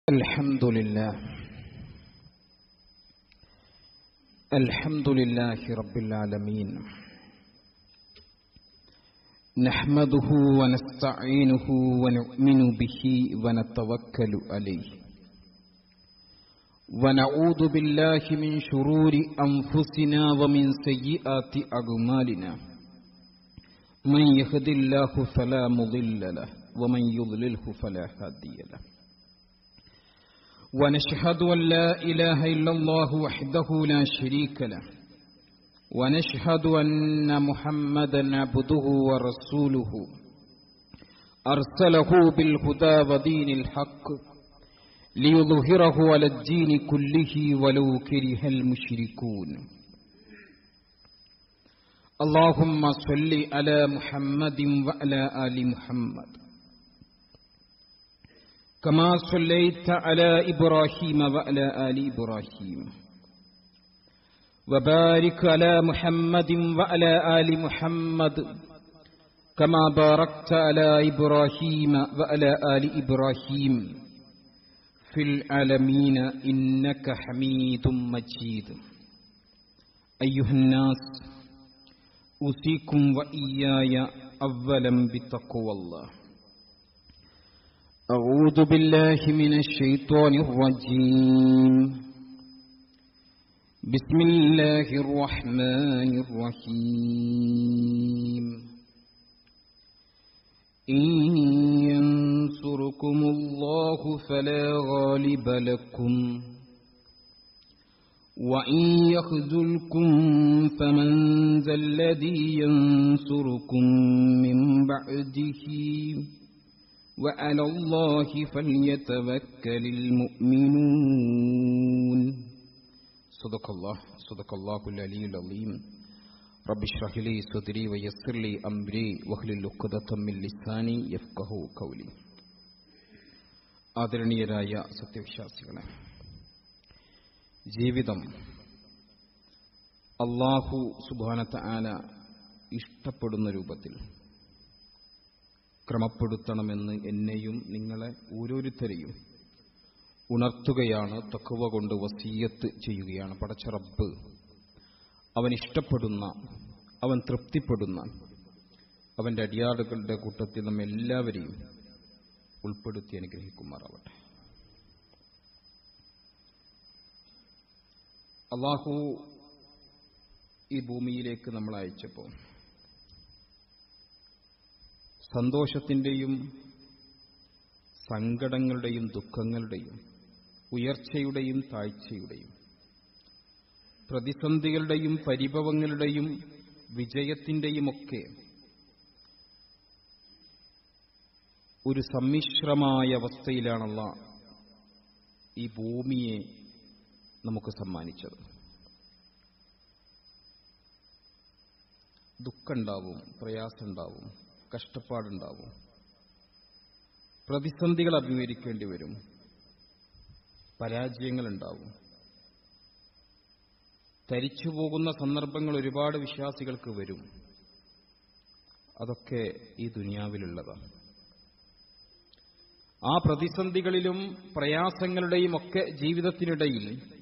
الحمد لله الحمد لله رب العالمين نحمده ونستعينه ونؤمن به ونتوكل عليه ونعوذ بالله من شرور أنفسنا ومن سيئات أعمالنا من يهد الله فلا مضل له ومن يضلله فلا هادي له ونشهد أن لا إله إلا الله وحده لا شريك له ونشهد أن محمدا عبده ورسوله أرسله بالهدى ودين الحق ليظهره على الدين كله ولو كره المشركون اللهم صل على محمد وعلى آل محمد كما صليت على إبراهيم وعلى آل إبراهيم وبارك على محمد وعلى آل محمد كما باركت على إبراهيم وعلى آل إبراهيم في العالمين إنك حميد مجيد أيها الناس أوصيكم وإياي أولا بتقوى الله أعوذ بالله من الشيطان الرجيم بسم الله الرحمن الرحيم إن ينصركم الله فلا غالب لكم وإن يخذلكم فمن ذا الذي ينصركم من بعده وعلى الله فليتوكل المؤمنون صدق الله صدق الله العلي العظيم رب اشرح لي صدري ويسر لي أمري واحلل عقدة من لساني يفقهوا قولي ആദരണീയരായ സത്യവിശ്വാസികളെ ജീവിതം അള്ളാഹു സുബാനത്ത ആല ഇഷ്ടപ്പെടുന്ന രൂപത്തിൽ ക്രമപ്പെടുത്തണമെന്ന് എന്നെയും നിങ്ങളെ ഓരോരുത്തരെയും ഉണർത്തുകയാണ് തക്കുവ കൊണ്ട് വസീയത്ത് ചെയ്യുകയാണ് പടച്ച റബ്ബ് അവൻ ഇഷ്ടപ്പെടുന്ന അവൻ തൃപ്തിപ്പെടുന്ന അവന്റെ അടിയാടുകളുടെ കൂട്ടത്തിൽ നമ്മെ എല്ലാവരെയും ഉൾപ്പെടുത്തി അനുഗ്രഹിക്കുമാറാവട്ടെ അള്ളാഹു ഈ ഭൂമിയിലേക്ക് നമ്മൾ അയച്ചപ്പോൾ സന്തോഷത്തിന്റെയും സങ്കടങ്ങളുടെയും ദുഃഖങ്ങളുടെയും ഉയർച്ചയുടെയും താഴ്ചയുടെയും പ്രതിസന്ധികളുടെയും പരിഭവങ്ങളുടെയും വിജയത്തിന്റെയുമൊക്കെ ഒരു സമ്മിശ്രമായ അവസ്ഥയിലാണുള്ള ഈ ഭൂമിയെ നമുക്ക് സമ്മാനിച്ചത് ദുഃഖമുണ്ടാവും പ്രയാസമുണ്ടാവും കഷ്ടപ്പാടുണ്ടാവും പ്രതിസന്ധികൾ അഭിമുഖീകരിക്കേണ്ടി വരും പരാജയങ്ങളുണ്ടാവും തരിച്ചു പോകുന്ന സന്ദർഭങ്ങൾ ഒരുപാട് വിശ്വാസികൾക്ക് വരും അതൊക്കെ ഈ ദുനിയാവിലുള്ളതാണ് ആ പ്രതിസന്ധികളിലും പ്രയാസങ്ങളുടെയും ഒക്കെ ജീവിതത്തിനിടയിൽ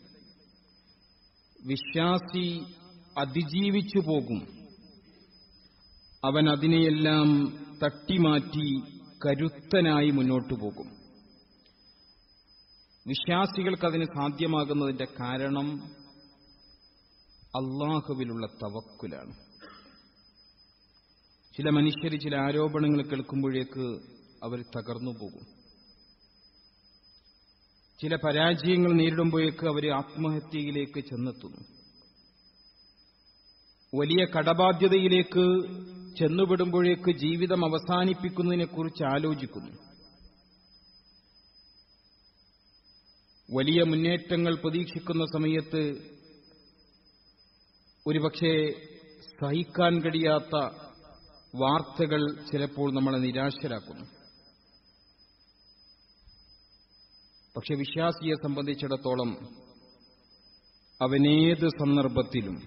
വിശ്വാസി അതിജീവിച്ചു പോകും അവൻ അതിനെയെല്ലാം തട്ടിമാറ്റി കരുത്തനായി മുന്നോട്ടു പോകും വിശ്വാസികൾക്ക് അതിന് സാധ്യമാകുന്നതിന്റെ കാരണം അള്ളാഹുവിലുള്ള തവക്കുലാണ് ചില മനുഷ്യർ ചില ആരോപണങ്ങൾ കേൾക്കുമ്പോഴേക്ക് അവർ തകർന്നു പോകും ചില പരാജയങ്ങൾ നേരിടുമ്പോഴേക്ക് അവർ ആത്മഹത്യയിലേക്ക് ചെന്നെത്തുന്നു വലിയ കടബാധ്യതയിലേക്ക് ചെന്നുപെടുമ്പോഴേക്ക് ജീവിതം അവസാനിപ്പിക്കുന്നതിനെക്കുറിച്ച് ആലോചിക്കുന്നു വലിയ മുന്നേറ്റങ്ങൾ പ്രതീക്ഷിക്കുന്ന സമയത്ത് ഒരുപക്ഷെ സഹിക്കാൻ കഴിയാത്ത വാർത്തകൾ ചിലപ്പോൾ നമ്മളെ നിരാശരാക്കുന്നു പക്ഷെ വിശ്വാസിയെ സംബന്ധിച്ചിടത്തോളം അവനേത് സന്ദർഭത്തിലും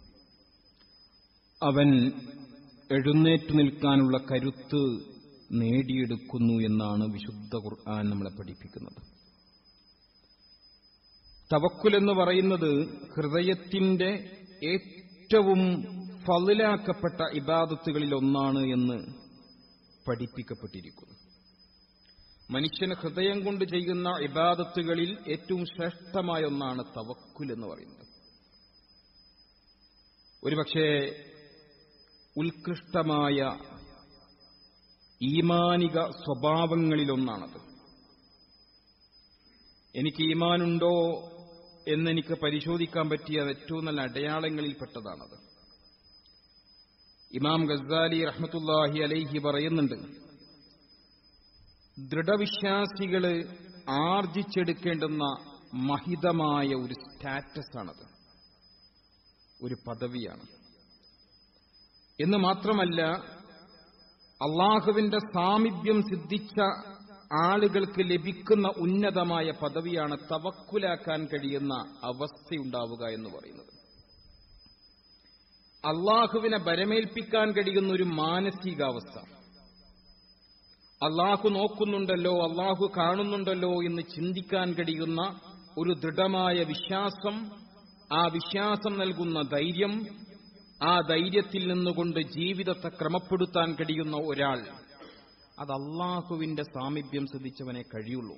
അവൻ എഴുന്നേറ്റു നിൽക്കാനുള്ള കരുത്ത് നേടിയെടുക്കുന്നു എന്നാണ് വിശുദ്ധ ഖുർആൻ നമ്മളെ പഠിപ്പിക്കുന്നത് തവക്കുൽ എന്ന് പറയുന്നത് ഹൃദയത്തിന്റെ ഏറ്റവും ഫലിലാക്കപ്പെട്ട ഇബാദത്തുകളിൽ ഒന്നാണ് എന്ന് പഠിപ്പിക്കപ്പെട്ടിരിക്കുന്നു മനുഷ്യന് ഹൃദയം കൊണ്ട് ചെയ്യുന്ന ഇബാദത്തുകളിൽ ഏറ്റവും ശ്രേഷ്ഠമായ ഒന്നാണ് തവക്കുൽ എന്ന് പറയുന്നത് ഒരുപക്ഷെ ഉത്കൃഷ്ടമായ ഈമാനിക സ്വഭാവങ്ങളിലൊന്നാണത് എനിക്ക് ഈമാനുണ്ടോ എന്നെനിക്ക് പരിശോധിക്കാൻ പറ്റിയ ഏറ്റവും നല്ല അടയാളങ്ങളിൽപ്പെട്ടതാണത് ഇമാം ഗസാലി റഹ്മത്തുല്ലാഹി അലൈഹി പറയുന്നുണ്ട് ദൃഢവിശ്വാസികള് ആർജിച്ചെടുക്കേണ്ടുന്ന മഹിതമായ ഒരു സ്റ്റാറ്റസ് ആണത് ഒരു പദവിയാണ് എന്ന് മാത്രമല്ല അള്ളാഹുവിന്റെ സാമീപ്യം സിദ്ധിച്ച ആളുകൾക്ക് ലഭിക്കുന്ന ഉന്നതമായ പദവിയാണ് തവക്കുലാക്കാൻ കഴിയുന്ന അവസ്ഥയുണ്ടാവുക എന്ന് പറയുന്നത് അള്ളാഹുവിനെ ബരമേൽപ്പിക്കാൻ കഴിയുന്ന ഒരു മാനസികാവസ്ഥ അള്ളാഹു നോക്കുന്നുണ്ടല്ലോ അള്ളാഹു കാണുന്നുണ്ടല്ലോ എന്ന് ചിന്തിക്കാൻ കഴിയുന്ന ഒരു ദൃഢമായ വിശ്വാസം ആ വിശ്വാസം നൽകുന്ന ധൈര്യം ആ ധൈര്യത്തിൽ നിന്നുകൊണ്ട് ജീവിതത്തെ ക്രമപ്പെടുത്താൻ കഴിയുന്ന ഒരാൾ അത് അള്ളാഹുവിന്റെ സാമീപ്യം ശ്രദ്ധിച്ചവനെ കഴിയുള്ളൂ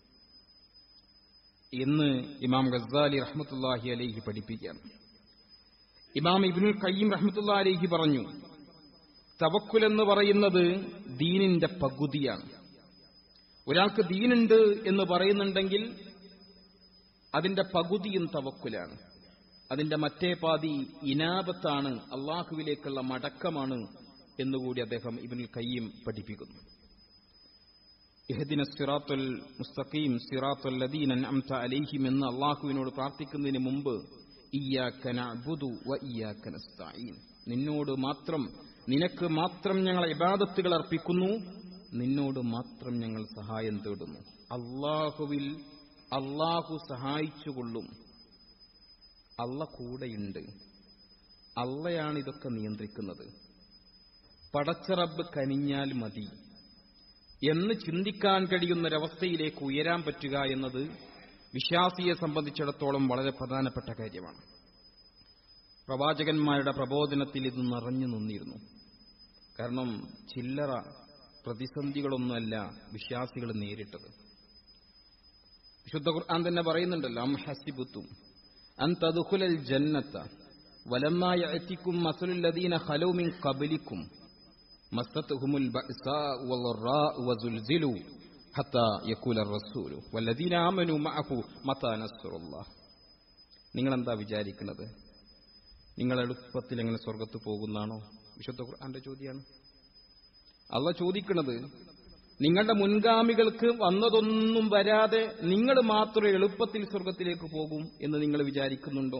എന്ന് ഇമാം ഗസാലി റഹ്മത്തുല്ലാഹി അലൈഹി പഠിപ്പിക്കുകയാണ് ഇമാം ഇബ്നുൽ കയ്യം റഹ്മത്തുല്ലാ അലൈഹി പറഞ്ഞു തവക്കുൽ എന്ന് പറയുന്നത് ദീനിന്റെ പകുതിയാണ് ഒരാൾക്ക് ദീനുണ്ട് എന്ന് പറയുന്നുണ്ടെങ്കിൽ അതിന്റെ പകുതിയും തവക്കുലാണ് അതിന്റെ മറ്റേ പാതി ഇനാപത്താണ് അള്ളാഹുവിലേക്കുള്ള മടക്കമാണ് എന്നുകൂടി അദ്ദേഹം ഇബിനുൽ കയ്യം പഠിപ്പിക്കുന്നു ഇഹദിന സിറാത്തുൽ മുസ്തഖീം സിറാത്തുൽ ലദീൻ അംത അലൈഹിം എന്ന് അള്ളാഹുവിനോട് പ്രാർത്ഥിക്കുന്നതിന് മുമ്പ് ഇയ്യാക്ക നഅ്ബുദു വ ഇയ്യാക്ക നസ്തഈൻ നിന്നോട് മാത്രം നിനക്ക് മാത്രം ഞങ്ങൾ ഇബാദത്തുകൾ അർപ്പിക്കുന്നു നിന്നോട് മാത്രം ഞങ്ങൾ സഹായം തേടുന്നു അള്ളാഹുവിൽ അള്ളാഹു സഹായിച്ചുകൊള്ളും അള്ള കൂടെയുണ്ട് അള്ളയാണ് ഇതൊക്കെ നിയന്ത്രിക്കുന്നത് പടച്ചറബ് കനിഞ്ഞാൽ മതി എന്ന് ചിന്തിക്കാൻ കഴിയുന്നൊരവസ്ഥയിലേക്ക് ഉയരാൻ പറ്റുക എന്നത് വിശ്വാസിയെ സംബന്ധിച്ചിടത്തോളം വളരെ പ്രധാനപ്പെട്ട കാര്യമാണ് പ്രവാചകന്മാരുടെ പ്രബോധനത്തിൽ ഇത് നിറഞ്ഞു നിന്നിരുന്നു കാരണം ചില്ലറ പ്രതിസന്ധികളൊന്നുമല്ല വിശ്വാസികൾ നേരിട്ടത് വിശുദ്ധ ഖുർആൻ തന്നെ പറയുന്നുണ്ടല്ലോ അം ഹസിബുത്തും അൻ തദ്ഖുലൽ ജന്നത്ത വലമ്മാ യഅതികും മസലുൽ ലദീന ഖലൗ മിൻ ഖബ്ലിക്കും മസ്തത്ഹുമുൽ ബഅസാ വൽറാ വസുൽസിലു ഹത്താ യഖൂല الرسول والذين آمنوا معه متى نصر الله നിങ്ങൾ എന്താ വിചാരിക്കുന്നത് നിങ്ങൾ എളുപ്പത്തിൽ എങ്ങനെ സ്വർഗത്ത് പോകുന്നാണോ വിശുദ്ധ ഖുർആന്റെ ചോദ്യമാണ് അള്ള ചോദിക്കുന്നത് നിങ്ങളുടെ മുൻഗാമികൾക്ക് വന്നതൊന്നും വരാതെ നിങ്ങൾ മാത്രം എളുപ്പത്തിൽ സ്വർഗത്തിലേക്ക് പോകും എന്ന് നിങ്ങൾ വിചാരിക്കുന്നുണ്ടോ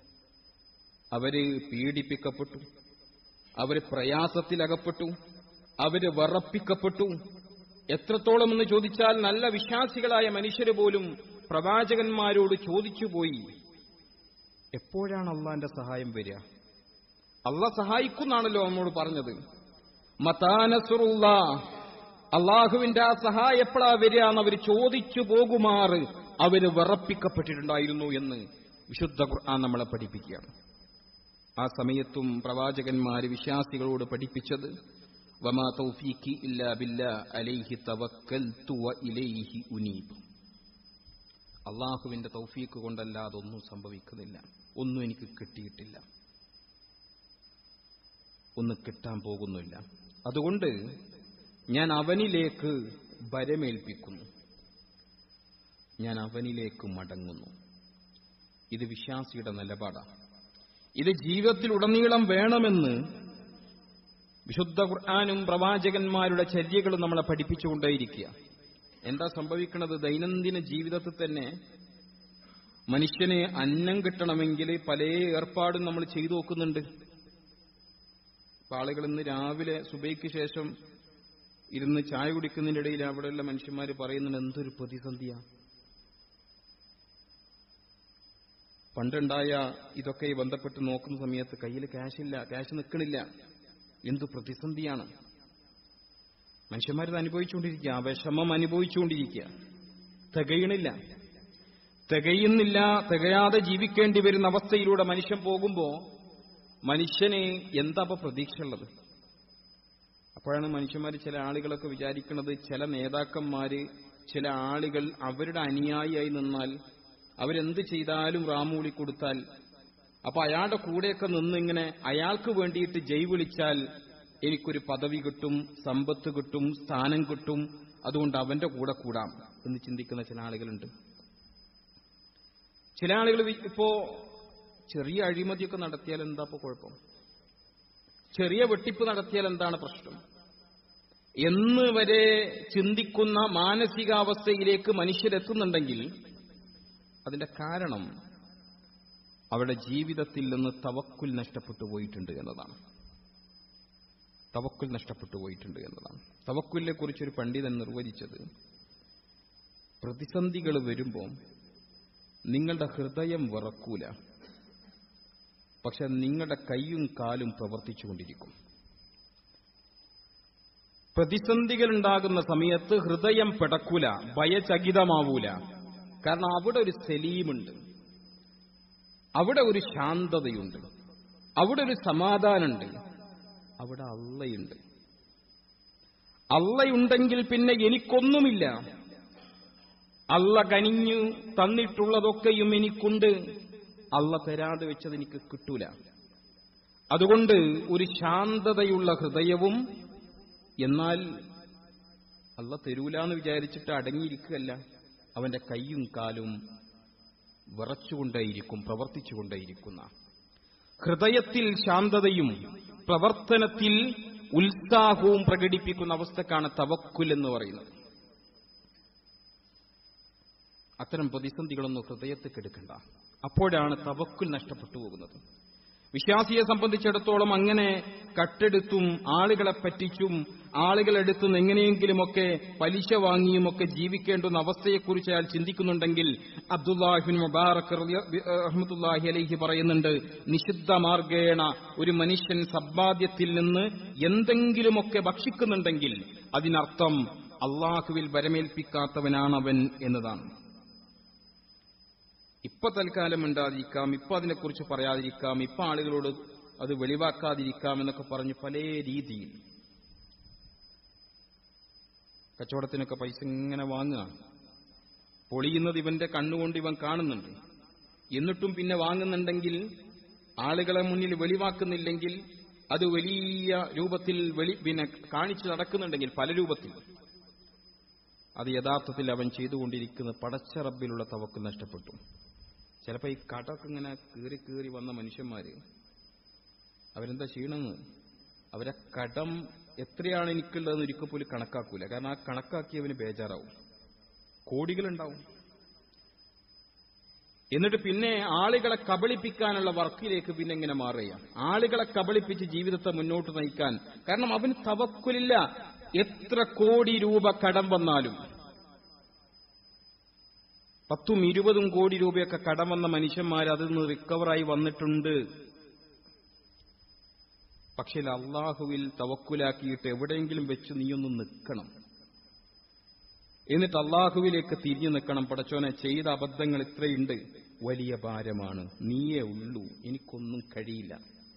അവര് പീഡിപ്പിക്കപ്പെട്ടു അവര് പ്രയാസത്തിലകപ്പെട്ടു അവര് വറപ്പിക്കപ്പെട്ടു എത്രത്തോളം എന്ന് ചോദിച്ചാൽ നല്ല വിശ്വാസികളായ മനുഷ്യര് പോലും പ്രവാചകന്മാരോട് ചോദിച്ചുപോയി എപ്പോഴാണ് അള്ളാന്റെ സഹായം വരിക അള്ള സഹായിക്കുന്നാണല്ലോ നമ്മോട് പറഞ്ഞത് മതാനസുറുള്ള അള്ളാഹുവിന്റെ ആ സഹായം എപ്പോഴാ വരിക എന്ന് അവർ ചോദിച്ചു പോകുമാറ് അവര് വിറപ്പിക്കപ്പെട്ടിട്ടുണ്ടായിരുന്നു എന്ന് വിശുദ്ധ ഖുർആൻ നമ്മളെ പഠിപ്പിക്കുകയാണ് ആ സമയത്തും പ്രവാചകന്മാര് വിശ്വാസികളോട് പഠിപ്പിച്ചത് വമാ തൗഫീഖി ഇല്ലാ ബില്ലാ അലൈഹി തവക്കൽതു വ ഇലൈഹി ഉനീബ് അള്ളാഹുവിന്റെ തൗഫീക്ക് കൊണ്ടല്ലാതെ ഒന്നും സംഭവിക്കുന്നില്ല ഒന്നും എനിക്ക് കിട്ടിയിട്ടില്ല ഒന്നും കിട്ടാൻ പോകുന്നില്ല അതുകൊണ്ട് ഞാൻ അവനിലേക്ക് ഭരമേൽപ്പിക്കുന്നു ഞാൻ അവനിലേക്ക് മടങ്ങുന്നു ഇത് വിശ്വാസിയുടെ നിലപാടാണ് ഇത് ജീവിതത്തിൽ ഉടനീളം വേണമെന്ന് വിശുദ്ധ ഖുർആാനും പ്രവാചകന്മാരുടെ ചര്യകളും നമ്മളെ പഠിപ്പിച്ചുകൊണ്ടേയിരിക്കുക എന്താ സംഭവിക്കുന്നത് ദൈനംദിന ജീവിതത്തിൽ തന്നെ മനുഷ്യന് അന്നം കിട്ടണമെങ്കിൽ പല ഏർപ്പാടും നമ്മൾ ചെയ്തു നോക്കുന്നുണ്ട് ഇപ്പൊ ആളുകൾ ഇന്ന് രാവിലെ സുബൈക്ക് ശേഷം ഇരുന്ന് ചായ കുടിക്കുന്നതിന്റെ ഇടയിൽ അവിടെയുള്ള മനുഷ്യന്മാർ പറയുന്നുണ്ട് എന്തൊരു പ്രതിസന്ധിയാ പണ്ടുണ്ടായ ഇതൊക്കെ ബന്ധപ്പെട്ട് നോക്കുന്ന സമയത്ത് കയ്യിൽ ക്യാഷില്ല ക്യാഷ് നിൽക്കണില്ല എന്തു പ്രതിസന്ധിയാണ് മനുഷ്യന്മാരിത് അനുഭവിച്ചുകൊണ്ടിരിക്കുക വിഷമം അനുഭവിച്ചുകൊണ്ടിരിക്കുക തികയണില്ല തികയുന്നില്ല തികയാതെ ജീവിക്കേണ്ടി വരുന്ന അവസ്ഥയിലൂടെ മനുഷ്യൻ പോകുമ്പോൾ മനുഷ്യന് എന്താ ഇപ്പൊ പ്രതീക്ഷയുള്ളത് അപ്പോഴാണ് മനുഷ്യന്മാർ ചില ആളുകളൊക്കെ വിചാരിക്കുന്നത് ചില നേതാക്കന്മാര് ചില ആളുകൾ അവരുടെ അനുയായിയായി നിന്നാൽ അവരെന്ത് ചെയ്താലും റാമൂളി കൊടുത്താൽ അപ്പൊ അയാളുടെ കൂടെയൊക്കെ നിന്നിങ്ങനെ അയാൾക്ക് വേണ്ടിയിട്ട് ജയ് വിളിച്ചാൽ എനിക്കൊരു പദവി കിട്ടും സമ്പത്ത് കിട്ടും സ്ഥാനം കിട്ടും അതുകൊണ്ട് അവന്റെ കൂടെ കൂടാം എന്ന് ചിന്തിക്കുന്ന ചില ആളുകളുണ്ട് ചില ആളുകൾ വി- ഇപ്പോ ചെറിയ അഴിമതിയൊക്കെ നടത്തിയാൽ എന്താ ഇപ്പോ കുഴപ്പം ചെറിയ വെട്ടിപ്പ് നടത്തിയാൽ എന്താണ് പ്രശ്നം എന്ന് വരെ ചിന്തിക്കുന്ന മാനസികാവസ്ഥയിലേക്ക് മനുഷ്യരെത്തുന്നുണ്ടെങ്കിൽ അതിന്റെ കാരണം അവരുടെ ജീവിതത്തിൽ നിന്ന് തവക്കുൽ നഷ്ടപ്പെട്ടു പോയിട്ടുണ്ട് എന്നതാണ് തവക്കുൽ നഷ്ടപ്പെട്ടു പോയിട്ടുണ്ട് എന്നതാണ് തവക്കുലിനെ കുറിച്ചൊരു പണ്ഡിതൻ നിർവചിച്ചത് പ്രതിസന്ധികൾ വരുമ്പോൾ നിങ്ങളുടെ ഹൃദയം വിറക്കൂല പക്ഷെ നിങ്ങളുടെ കൈയും കാലും പ്രവർത്തിച്ചുകൊണ്ടിരിക്കും പ്രതിസന്ധികൾ ഉണ്ടാകുന്ന സമയത്ത് ഹൃദയം പിടക്കൂല ഭയചകിതമാവൂല കാരണം അവിടെ ഒരു സലീമുണ്ട് അവിടെ ഒരു ശാന്തതയുണ്ട് അവിടെ ഒരു സമാധാനമുണ്ട് അവിടെ അള്ളയുണ്ട് അള്ളയുണ്ടെങ്കിൽ പിന്നെ എനിക്കൊന്നുമില്ല അള്ള കനിഞ്ഞു തന്നിട്ടുള്ളതൊക്കെയും എനിക്കുണ്ട് അള്ള തരാതെ വെച്ചത് എനിക്ക് കിട്ടൂല അതുകൊണ്ട് ഒരു ശാന്തതയുള്ള ഹൃദയവും എന്നാൽ അള്ള തരൂലാന്ന് വിചാരിച്ചിട്ട് അടങ്ങിയിരിക്കുകയല്ല അവന്റെ കൈയും കാലും വിറച്ചുകൊണ്ടേയിരിക്കും പ്രവർത്തിച്ചുകൊണ്ടേയിരിക്കുന്ന ഹൃദയത്തിൽ ശാന്തതയും പ്രവർത്തനത്തിൽ ഉത്സാഹവും പ്രകടിപ്പിക്കുന്ന അവസ്ഥക്കാണ് തവക്കുൽ എന്ന് പറയുന്നത് അത്തരം പ്രതിസന്ധികളൊന്നും ഹൃദയത്തിൽ കെടുക്കണ്ട അപ്പോഴാണ് തവക്കുൽ നഷ്ടപ്പെട്ടു പോകുന്നത് വിശ്വാസിയെ സംബന്ധിച്ചിടത്തോളം അങ്ങനെ കട്ടെടുത്തും ആളുകളെ പറ്റിച്ചും ആളുകളെടുത്ത് നിന്ന് എങ്ങനെയെങ്കിലുമൊക്കെ പലിശ വാങ്ങിയുമൊക്കെ ജീവിക്കേണ്ടുന്ന അവസ്ഥയെക്കുറിച്ച് അയാൾ ചിന്തിക്കുന്നുണ്ടെങ്കിൽ അബ്ദുല്ലാഹിബിൻ മുബാറക് റഹ്മത്തുല്ലാഹി അലൈഹി പറയുന്നുണ്ട് നിഷിദ്ധ മാർഗേണ ഒരു മനുഷ്യൻ സമ്പാദ്യത്തിൽ നിന്ന് എന്തെങ്കിലുമൊക്കെ ഭക്ഷിക്കുന്നുണ്ടെങ്കിൽ അതിനർത്ഥം അള്ളാഹുവിൽ വരമേൽപ്പിക്കാത്തവനാണവൻ എന്നതാണ് ഇപ്പൊ തൽക്കാലം ഉണ്ടാതിരിക്കാം ഇപ്പൊ അതിനെക്കുറിച്ച് പറയാതിരിക്കാം ഇപ്പൊ ആളുകളോട് അത് വെളിവാക്കാതിരിക്കാം എന്നൊക്കെ പറഞ്ഞ് പല രീതിയിൽ കച്ചവടത്തിനൊക്കെ പൈസ ഇങ്ങനെ വാങ്ങുക പൊളിയുന്നത് ഇവന്റെ കണ്ണുകൊണ്ട് ഇവൻ കാണുന്നുണ്ട് എന്നിട്ടും പിന്നെ വാങ്ങുന്നുണ്ടെങ്കിൽ ആളുകളെ മുന്നിൽ വെളിവാക്കുന്നില്ലെങ്കിൽ അത് വലിയ രൂപത്തിൽ വെളി പിന്നെ കാണിച്ചു നടക്കുന്നുണ്ടെങ്കിൽ പല രൂപത്തിൽ അത് യഥാർത്ഥത്തിൽ അവൻ ചെയ്തുകൊണ്ടിരിക്കുന്ന പടച്ച റബ്ബിലുള്ള തവക്ക് നഷ്ടപ്പെട്ടു ചിലപ്പോൾ ഈ കടമൊക്കെ ഇങ്ങനെ കീറി കീറി വന്ന മനുഷ്യന്മാര് അവരെന്താ ചെയ്യണമെന്ന് അവരെ കടം എത്രയാണ് എനിക്കുള്ളതെന്ന് ഒരിക്കൽ പോലും കണക്കാക്കൂല കാരണം ആ കണക്കാക്കിയവന് ബേജാറാവും കോടികളുണ്ടാവും എന്നിട്ട് പിന്നെ ആളുകളെ കബളിപ്പിക്കാനുള്ള വർക്കിലേക്ക് പിന്നെ ഇങ്ങനെ മാറുക ആളുകളെ കബളിപ്പിച്ച് ജീവിതത്തെ മുന്നോട്ട് നയിക്കാൻ കാരണം അവന് തവക്കുലില്ല എത്ര കോടി രൂപ കടം വന്നാലും പത്തും ഇരുപതും കോടി രൂപയൊക്കെ കടം വന്ന മനുഷ്യന്മാർ അതിൽ നിന്ന് റിക്കവറായി വന്നിട്ടുണ്ട് പക്ഷേ അള്ളാഹുവിൽ തവക്കുലാക്കിയിട്ട് എവിടെയെങ്കിലും വെച്ച് നീയൊന്ന് നിൽക്കണം എന്നിട്ട് അള്ളാഹുവിലേക്ക് തിരിഞ്ഞു നിൽക്കണം പടച്ചോനെ ചെയ്ത അബദ്ധങ്ങൾ ഇത്രയുണ്ട് വലിയ ഭാരമാണ് നീയേ ഉള്ളൂ എനിക്കൊന്നും കഴിയില്ല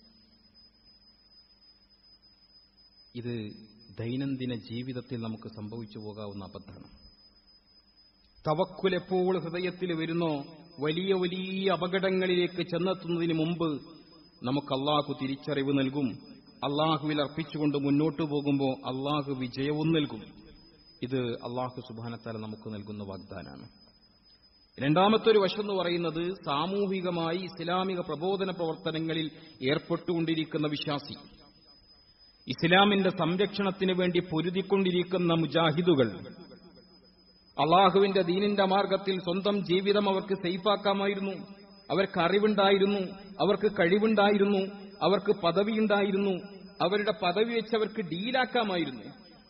ഇത് ദൈനംദിന ജീവിതത്തിൽ നമുക്ക് സംഭവിച്ചു പോകാവുന്ന അബദ്ധമാണ് തവക്കുൽ എപ്പോൾ ഹൃദയത്തിൽ വരുന്നോ വലിയ വലിയ അപകടങ്ങളിലേക്ക് ചെന്നെത്തുന്നതിന് മുമ്പ് നമുക്ക് അള്ളാഹു തിരിച്ചറിവ് നൽകും അള്ളാഹുവിൽ അർപ്പിച്ചുകൊണ്ട് മുന്നോട്ടു പോകുമ്പോൾ അള്ളാഹു വിജയവും നൽകും ഇത് അള്ളാഹു സുബാനത്താല നമുക്ക് നൽകുന്ന വാഗ്ദാനാണ് രണ്ടാമത്തെ ഒരു വശം എന്ന് പറയുന്നത് സാമൂഹികമായി ഇസ്ലാമിക പ്രബോധന പ്രവർത്തനങ്ങളിൽ ഏർപ്പെട്ടുകൊണ്ടിരിക്കുന്ന വിശ്വാസി ഇസ്ലാമിന്റെ സംരക്ഷണത്തിന് വേണ്ടി പൊരുതിക്കൊണ്ടിരിക്കുന്ന മുജാഹിദുകൾ അള്ളാഹുവിന്റെ ദീനിന്റെ മാർഗത്തിൽ സ്വന്തം ജീവിതം അവർക്ക് സേഫാക്കാമായിരുന്നു അവർക്ക് അറിവുണ്ടായിരുന്നു അവർക്ക് കഴിവുണ്ടായിരുന്നു അവർക്ക് പദവിയുണ്ടായിരുന്നു അവരുടെ പദവി വെച്ച് അവർക്ക് ഡീലാക്കാമായിരുന്നു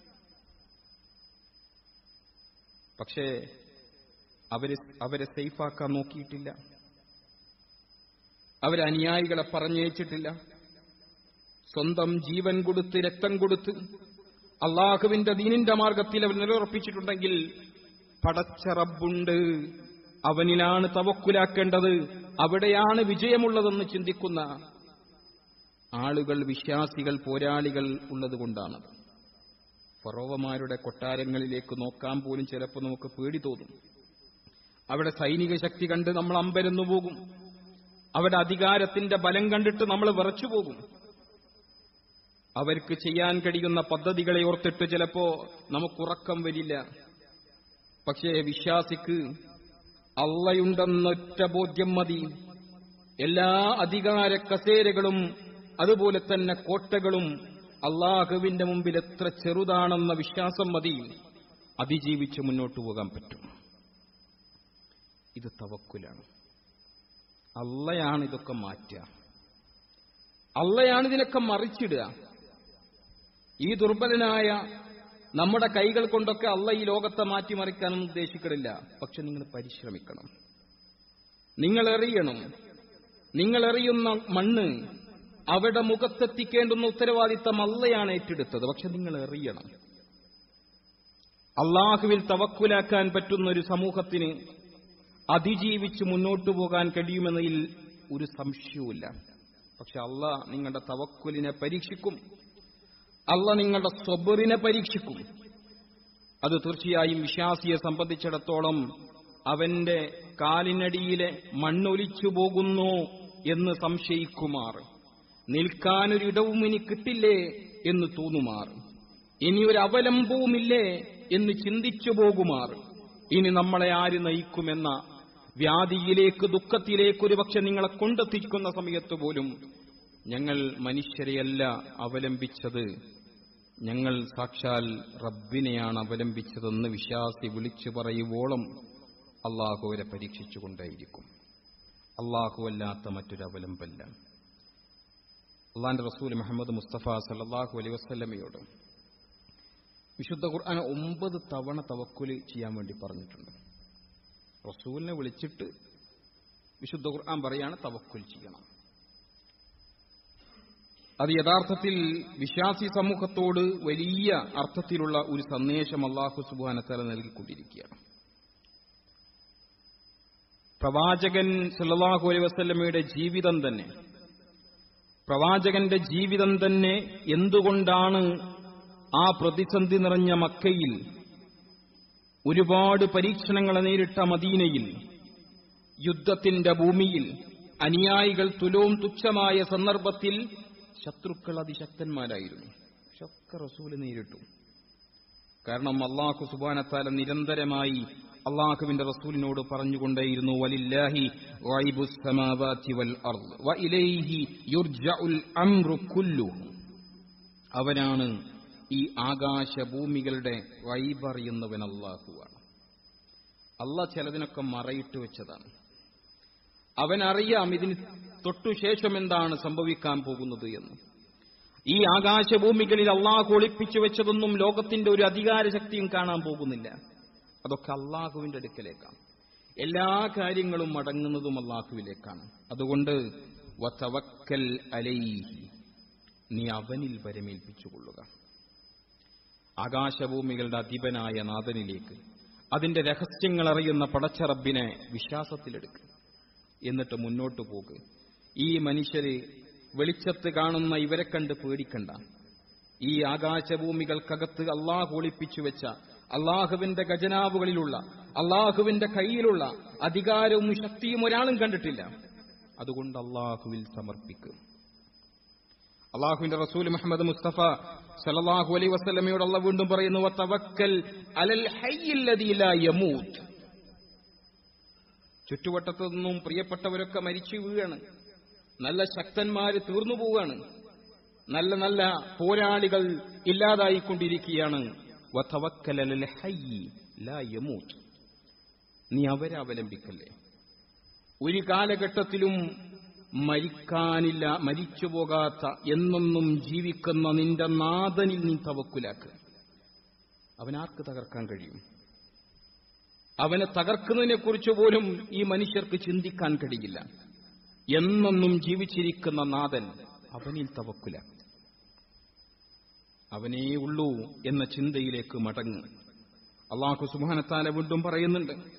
പക്ഷേ അവരെ അവരെ സേഫാക്കാൻ നോക്കിയിട്ടില്ല അവരെ അനുയായികളെ പറഞ്ഞയച്ചിട്ടില്ല സ്വന്തം ജീവൻ കൊടുത്ത് രക്തം കൊടുത്ത് അള്ളാഹുവിന്റെ ദീനിന്റെ മാർഗത്തിൽ അവർ നിലയുറപ്പിച്ചിട്ടുണ്ടെങ്കിൽ പടച്ച റബ്ബുണ്ട് അവനിലാണ് തവക്കുലാക്കേണ്ടത് അവിടെയാണ് വിജയമുള്ളതെന്ന് ചിന്തിക്കുന്ന ആളുകൾ വിശ്വാസികൾ പോരാളികൾ ഉള്ളതുകൊണ്ടാണത് ഫറോവമാരുടെ കൊട്ടാരങ്ങളിലേക്ക് നോക്കാൻ പോലും ചിലപ്പോൾ നമുക്ക് പേടി തോന്നും അവിടെ സൈനിക ശക്തി കണ്ട് നമ്മൾ അമ്പരന്നു പോകും അവിടെ അധികാരത്തിന്റെ ബലം കണ്ടിട്ട് നമ്മൾ വിറച്ചു പോകും അവർക്ക് ചെയ്യാൻ കഴിയുന്ന പദ്ധതികളെ ഓർത്തിട്ട് ചിലപ്പോ നമുക്കുറക്കം വരില്ല പക്ഷേ വിശ്വാസിക്ക് അള്ളയുണ്ടെന്നൊറ്റ ബോധ്യം മതി എല്ലാ അധികാര കസേരകളും അതുപോലെ തന്നെ കോട്ടകളും അള്ളാഹുവിന്റെ മുമ്പിൽ എത്ര ചെറുതാണെന്ന വിശ്വാസം മതി അതിജീവിച്ച് മുന്നോട്ടു പോകാൻ പറ്റും ഇത് തവക്കുലാണ് അള്ളയാണ് ഇതൊക്കെ മാറ്റുക അള്ളയാണ് ഇതിനൊക്കെ മറിച്ചിടുക ഈ ദുർബലനായ നമ്മുടെ കൈകൾ കൊണ്ടൊക്കെ അള്ള ഈ ലോകത്തെ മാറ്റിമറിക്കാനൊന്നും ഉദ്ദേശിക്കണില്ല പക്ഷെ നിങ്ങൾ പരിശ്രമിക്കണം നിങ്ങൾ എറിയണം നിങ്ങൾ എറിയുന്ന മണ്ണ് അവിടെ മുഖത്തെത്തിക്കേണ്ടുന്ന ഉത്തരവാദിത്തം അള്ളയാണ് ഏറ്റെടുത്തത് പക്ഷെ നിങ്ങൾ എറിയണം അള്ളാഹുവിൽ തവക്കുലാക്കാൻ പറ്റുന്ന ഒരു സമൂഹത്തിന് അതിജീവിച്ച് മുന്നോട്ടു പോകാൻ കഴിയുമെന്നതിൽ ഒരു സംശയവുമില്ല പക്ഷെ അള്ള നിങ്ങളുടെ തവക്കുലിനെ പരീക്ഷിക്കും അള്ള നിങ്ങളുടെ സ്വബറിനെ പരീക്ഷിക്കും അത് തീർച്ചയായും വിശ്വാസിയെ സംബന്ധിച്ചിടത്തോളം അവന്റെ കാലിനടിയിലെ മണ്ണൊലിച്ചു പോകുന്നു എന്ന് സംശയിക്കുമാർ നിൽക്കാനൊരിടവും ഇനി കിട്ടില്ലേ എന്ന് തോന്നുമാർ ഇനി ഒരു അവലംബവുമില്ലേ എന്ന് ചിന്തിച്ചു പോകുമാർ ഇനി നമ്മളെ ആര് നയിക്കുമെന്ന വ്യാധിയിലേക്ക് ദുഃഖത്തിലേക്ക് ഒരുപക്ഷെ നിങ്ങളെ കൊണ്ടെത്തിക്കുന്ന സമയത്ത് പോലും ഞങ്ങൾ മനുഷ്യരെയല്ല അവലംബിച്ചത് ഞങ്ങൾ സാക്ഷാൽ റബ്ബിനെയാണ് അവലംബിച്ചതെന്ന് വിശ്വാസി വിളിച്ചു പറയുവോളം അള്ളാഹു അവരെ പരീക്ഷിച്ചുകൊണ്ടേയിരിക്കും അല്ലാത്ത മറ്റൊരു അവലംബല്ല അള്ളാന്റെ റസൂൽ മുഹമ്മദ് മുസ്തഫ സല്ലാഹു അലൈ വസ്ലമയോട് വിശുദ്ധ ഖുർആൻ ഒമ്പത് തവണ തവക്കുല് ചെയ്യാൻ വേണ്ടി പറഞ്ഞിട്ടുണ്ട് റസൂലിനെ വിളിച്ചിട്ട് വിശുദ്ധ ഖുർആൻ പറയാണ് തവക്കുൽ ചെയ്യണം അത് യഥാർത്ഥത്തിൽ വിശ്വാസി സമൂഹത്തോട് വലിയ അർത്ഥത്തിലുള്ള ഒരു സന്ദേശം അള്ളാഹു സുബാനത്തല നൽകിക്കൊണ്ടിരിക്കുകയാണ് പ്രവാചകൻ സല്ലാഹു അലൈ വസ്ല്ലമയുടെ ജീവിതം തന്നെ പ്രവാചകന്റെ ജീവിതം തന്നെ എന്തുകൊണ്ടാണ് ആ പ്രതിസന്ധി നിറഞ്ഞ മക്കയിൽ ഒരുപാട് പരീക്ഷണങ്ങളെ നേരിട്ട മദീനയിൽ യുദ്ധത്തിന്റെ ഭൂമിയിൽ അനുയായികൾ തുലവും തുച്ഛമായ സന്ദർഭത്തിൽ ശത്രുക്കൾ അതിശക്തന്മാരായിരുന്നു പക്ഷെ ഒക്കെ റസൂല് നേരിട്ടു കാരണം അള്ളാഹു സുബാനത്താല നിരന്തരമായി അള്ളാഹുവിന്റെ റസൂലിനോട് പറഞ്ഞുകൊണ്ടേയിരുന്നു വലില്ലാഹി വൽ അർദ് വഇലൈഹി യുർജഉൽ അംറു കുല്ലുഹു അവനാണ് ഈ ആകാശഭൂമികളുടെ വൈബറിയുന്നവൻ അള്ളാഹുവാണ് അല്ല ചിലതിനൊക്കെ മറയിട്ട് വെച്ചതാണ് അവനറിയാം ഇതിന് തൊട്ടുശേഷം എന്താണ് സംഭവിക്കാൻ പോകുന്നത് എന്ന് ഈ ആകാശഭൂമികളിൽ അള്ളാഹു ഒളിപ്പിച്ചു വെച്ചതൊന്നും ലോകത്തിന്റെ ഒരു അധികാരശക്തിയും കാണാൻ പോകുന്നില്ല അതൊക്കെ അള്ളാഹുവിന്റെ അടുക്കലേക്കാണ് എല്ലാ കാര്യങ്ങളും മടങ്ങുന്നതും അള്ളാഹുവിലേക്കാണ് അതുകൊണ്ട് വതവക്കൽ അലൈഹി നീ അവനിൽ വരമേൽപ്പിച്ചുകൊള്ളുക ആകാശഭൂമികളുടെ അധിപനായ നാഥനിലേക്ക് അതിന്റെ രഹസ്യങ്ങൾ അറിയുന്ന പടച്ചറബിനെ വിശ്വാസത്തിലെടുക്കുക എന്നിട്ട് മുന്നോട്ടു പോകുക ഈ മനുഷ്യര് വെളിച്ചത്ത് കാണുന്ന ഇവരെ കണ്ട് പേടിക്കണ്ട ഈ ആകാശഭൂമികൾക്കകത്ത് അള്ളാഹു ഒളിപ്പിച്ചു വെച്ച അള്ളാഹുവിന്റെ ഖജനാവുകളിലുള്ള അള്ളാഹുവിന്റെ കയ്യിലുള്ള അധികാരവും ശക്തിയും ഒരാളും കണ്ടിട്ടില്ല അതുകൊണ്ട് അള്ളാഹുവിൽ സമർപ്പിക്കും അള്ളാഹുവിന്റെ റസൂൽ മുഹമ്മദ് മുസ്തഫ സലല്ലാഹു അലൈ വസ്ലമയോട് അള്ള വീണ്ടും പറയുന്നു തവക്കൽ അലൽ യമൂത്ത് ചുറ്റുവട്ടത്തു നിന്നും പ്രിയപ്പെട്ടവരൊക്കെ മരിച്ചു വീഴാണ് നല്ല ശക്തന്മാര് തീർന്നു പോവുകയാണ് നല്ല നല്ല പോരാളികൾ ഇല്ലാതായിക്കൊണ്ടിരിക്കുകയാണ് നീ അവരെ അവലംബിക്കല്ലേ ഒരു കാലഘട്ടത്തിലും മരിക്കാനില്ല മരിച്ചു പോകാത്ത എന്നെന്നും ജീവിക്കുന്ന നിന്റെ നാഥനിൽ നീ തവക്കുലാക്ക് അവനാർക്ക് തകർക്കാൻ കഴിയും അവനെ തകർക്കുന്നതിനെ കുറിച്ച് പോലും ഈ മനുഷ്യർക്ക് ചിന്തിക്കാൻ കഴിയില്ല എന്നെന്നും ജീവിച്ചിരിക്കുന്ന നാഥൻ അവനിൽ തവക്കുല അവനേ ഉള്ളൂ എന്ന ചിന്തയിലേക്ക് മടങ്ങ് അള്ളാഹു സുബാനത്താല വീണ്ടും പറയുന്നുണ്ട്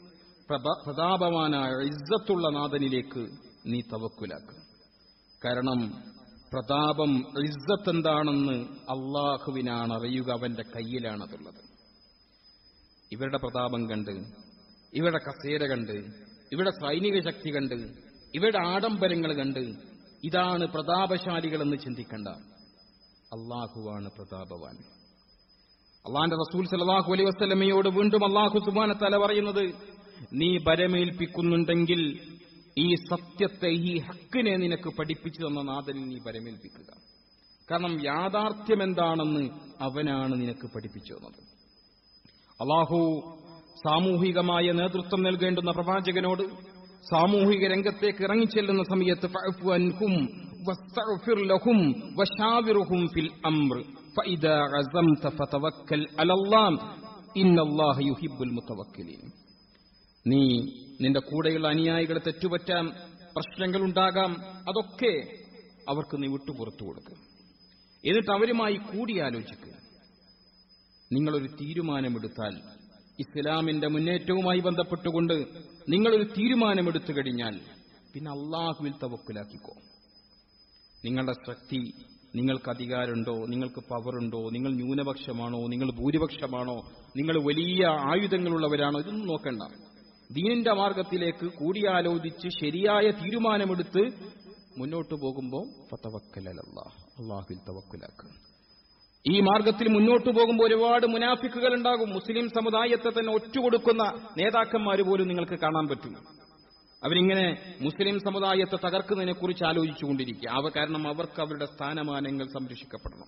പ്രഭ- പ്രതാപവാനായ ഇസ്സത്തുള്ള നാഥനിലേക്ക് നീ തവക്കുലാക്ക് കാരണം പ്രതാപം ഇസ്സത്ത് എന്താണെന്ന് അള്ളാഹുവിനാണ് അറിയുക അവന്റെ കയ്യിലാണതുള്ളത് ഇവരുടെ പ്രതാപം കണ്ട് ഇവരുടെ കസേര കണ്ട് ഇവരുടെ സൈനിക ശക്തി കണ്ട് ഇവരുടെ ആഡംബരങ്ങൾ കണ്ട് ഇതാണ് പ്രതാപശാലികളെന്ന് ചിന്തിക്കണ്ട അള്ളാഹുവാണ് പ്രതാപവാൻ അള്ളാന്റെ റസൂൽ സലാഹു അലൈ വസ്ലമയോട് വീണ്ടും അള്ളാഹു സുബാന തല പറയുന്നത് നീ ബരമേൽപ്പിക്കുന്നുണ്ടെങ്കിൽ ഈ സത്യത്തെ ഈ ഹക്കിനെ നിനക്ക് പഠിപ്പിച്ചു തന്ന നാഥനിൽ നീ ബരമേൽപ്പിക്കുക കാരണം യാഥാർത്ഥ്യം എന്താണെന്ന് അവനാണ് നിനക്ക് പഠിപ്പിച്ചു തന്നത് അള്ളാഹു സാമൂഹികമായ നേതൃത്വം നൽകേണ്ടുന്ന പ്രവാചകനോട് സാമൂഹിക രംഗത്തേക്ക് ഇറങ്ങിച്ചെല്ലുന്ന സമയത്ത് ഫഅഫു അൻഹും വസ്തഗ്ഫിർ ലഹും വശാവിറുഹും ഫിൽ അംർ ഫഇദാ അസംത ഫതവക്കൽ അലല്ലാഹ് ഇന്നല്ലാഹ യുഹിബ്ബുൽ മുതവക്കിലീൻ നീ നിന്റെ കൂടെയുള്ള അനുയായികളെ തെറ്റുപറ്റാം പ്രശ്നങ്ങളുണ്ടാകാം അതൊക്കെ അവർക്ക് നീ വിട്ടുപുറത്തു കൊടുക്കുക എന്നിട്ട് അവരുമായി കൂടിയാലോചിക്കുക നിങ്ങളൊരു തീരുമാനമെടുത്താൽ ഇസ്ലാമിന്റെ മുന്നേറ്റവുമായി ബന്ധപ്പെട്ടുകൊണ്ട് നിങ്ങളൊരു തീരുമാനമെടുത്തു കഴിഞ്ഞാൽ പിന്നെ അള്ളാഹുവിൽ തവക്കുലാക്കിക്കോ നിങ്ങളുടെ ശക്തി നിങ്ങൾക്ക് അധികാരമുണ്ടോ നിങ്ങൾക്ക് പവറുണ്ടോ നിങ്ങൾ ന്യൂനപക്ഷമാണോ നിങ്ങൾ ഭൂരിപക്ഷമാണോ നിങ്ങൾ വലിയ ആയുധങ്ങളുള്ളവരാണോ ഇതൊന്നും നോക്കണ്ട ദീനിന്റെ മാർഗത്തിലേക്ക് കൂടിയാലോചിച്ച് ശരിയായ തീരുമാനമെടുത്ത് മുന്നോട്ട് പോകുമ്പോൾ അള്ളാഹുവിൽ തവക്കുലാക്കുക ഈ മാർഗത്തിൽ മുന്നോട്ട് പോകുമ്പോൾ ഒരുപാട് മുനാഫിക്കുകൾ ഉണ്ടാകും മുസ്ലിം സമുദായത്തെ തന്നെ ഒറ്റുകൊടുക്കുന്ന നേതാക്കന്മാർ പോലും നിങ്ങൾക്ക് കാണാൻ പറ്റും അവരിങ്ങനെ മുസ്ലിം സമുദായത്തെ തകർക്കുന്നതിനെ കുറിച്ച് ആലോചിച്ചുകൊണ്ടിരിക്കുക അവ കാരണം അവർക്ക് അവരുടെ സ്ഥാനമാനങ്ങൾ സംരക്ഷിക്കപ്പെടണം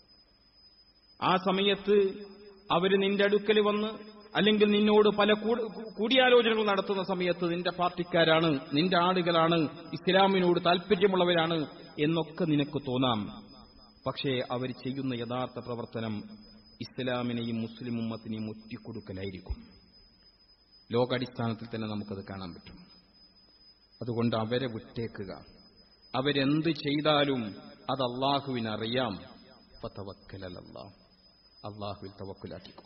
ആ സമയത്ത് അവര് നിന്റെ അടുക്കൽ വന്ന് അല്ലെങ്കിൽ നിന്നോട് പല കൂട്- കൂടിയാലോചനകൾ നടത്തുന്ന സമയത്ത് നിന്റെ പാർട്ടിക്കാരാണ് നിന്റെ ആളുകളാണ് ഇസ്ലാമിനോട് താല്പര്യമുള്ളവരാണ് എന്നൊക്കെ നിനക്ക് തോന്നാം പക്ഷേ അവർ ചെയ്യുന്ന യഥാർത്ഥ പ്രവർത്തനം ഇസ്ലാമിനെയും മുസ്ലിം ഉമ്മത്തിനെയും ഒറ്റിക്കൊടുക്കലായിരിക്കും ലോകാടിസ്ഥാനത്തിൽ തന്നെ നമുക്കത് കാണാൻ പറ്റും അതുകൊണ്ട് അവരെ വിട്ടേക്കുക അവരെന്ത് ചെയ്താലും അത് അള്ളാഹുവിനറിയാം ഫതവക്കലല്ലാ അള്ളാഹുവിൽ തവക്കുലാക്കിക്കും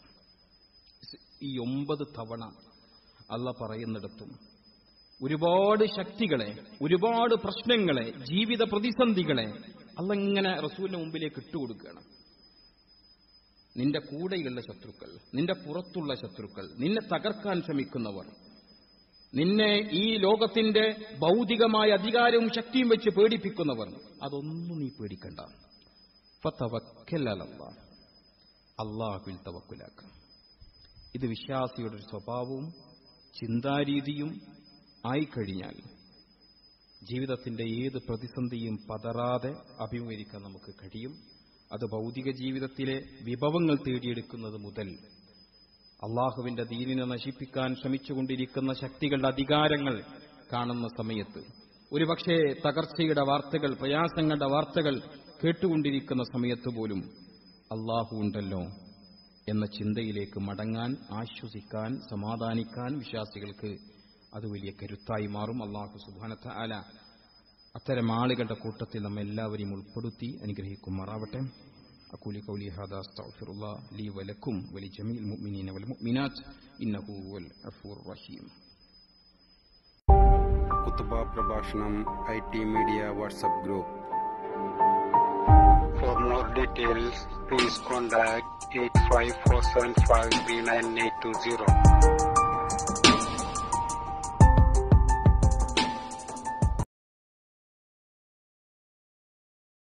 ഈ ഒമ്പത് തവണ അല്ല പറയുന്നിടത്തും ഒരുപാട് ശക്തികളെ ഒരുപാട് പ്രശ്നങ്ങളെ ജീവിത പ്രതിസന്ധികളെ അല്ല ഇങ്ങനെ റസൂലിന്റെ മുമ്പിലേക്ക് ഇട്ടുകൊടുക്കുകയാണ് നിന്റെ കൂടെയുള്ള ശത്രുക്കൾ നിന്റെ പുറത്തുള്ള ശത്രുക്കൾ നിന്നെ തകർക്കാൻ ശ്രമിക്കുന്നവർ നിന്നെ ഈ ലോകത്തിന്റെ ഭൗതികമായ അധികാരവും ശക്തിയും വെച്ച് പേടിപ്പിക്കുന്നവർ അതൊന്നും നീ പേടിക്കണ്ട ഫതവക്കലല്ലാ അള്ളാഹുവിൽ തവക്കുലാക്കാം ഇത് വിശ്വാസിയുടെ ഒരു സ്വഭാവവും ചിന്താരീതിയും ആയിക്കഴിഞ്ഞാൽ ജീവിതത്തിന്റെ ഏത് പ്രതിസന്ധിയും പതറാതെ അഭിമുഖീകരിക്കാൻ നമുക്ക് കഴിയും അത് ഭൗതിക ജീവിതത്തിലെ വിഭവങ്ങൾ തേടിയെടുക്കുന്നത് മുതൽ അള്ളാഹുവിന്റെ ദീനിനെ നശിപ്പിക്കാൻ ശ്രമിച്ചുകൊണ്ടിരിക്കുന്ന ശക്തികളുടെ അധികാരങ്ങൾ കാണുന്ന സമയത്ത് ഒരുപക്ഷെ തകർച്ചയുടെ വാർത്തകൾ പ്രയാസങ്ങളുടെ വാർത്തകൾ കേട്ടുകൊണ്ടിരിക്കുന്ന സമയത്ത് പോലും അള്ളാഹു ഉണ്ടല്ലോ എന്ന ചിന്തയിലേക്ക് മടങ്ങാൻ ആശ്വസിക്കാൻ സമാധാനിക്കാൻ വിശ്വാസികൾക്ക് അത് വലിയ കരുത്തായി മാറും അള്ളാഹു സുബാനത്ത ആല അത്തരം ആളുകളുടെ കൂട്ടത്തിൽ നമ്മെ എല്ലാവരെയും ഉൾപ്പെടുത്തി അനുഗ്രഹിക്കുമാറാവട്ടെ أقول قولي هذا أستغفر الله لي ولكم ولجميع المؤمنين والمؤمنات إنه هو الغفور الرحيم കുത്തുബ പ്രഭാഷണം I T media WhatsApp group For more details, please contact 854753980.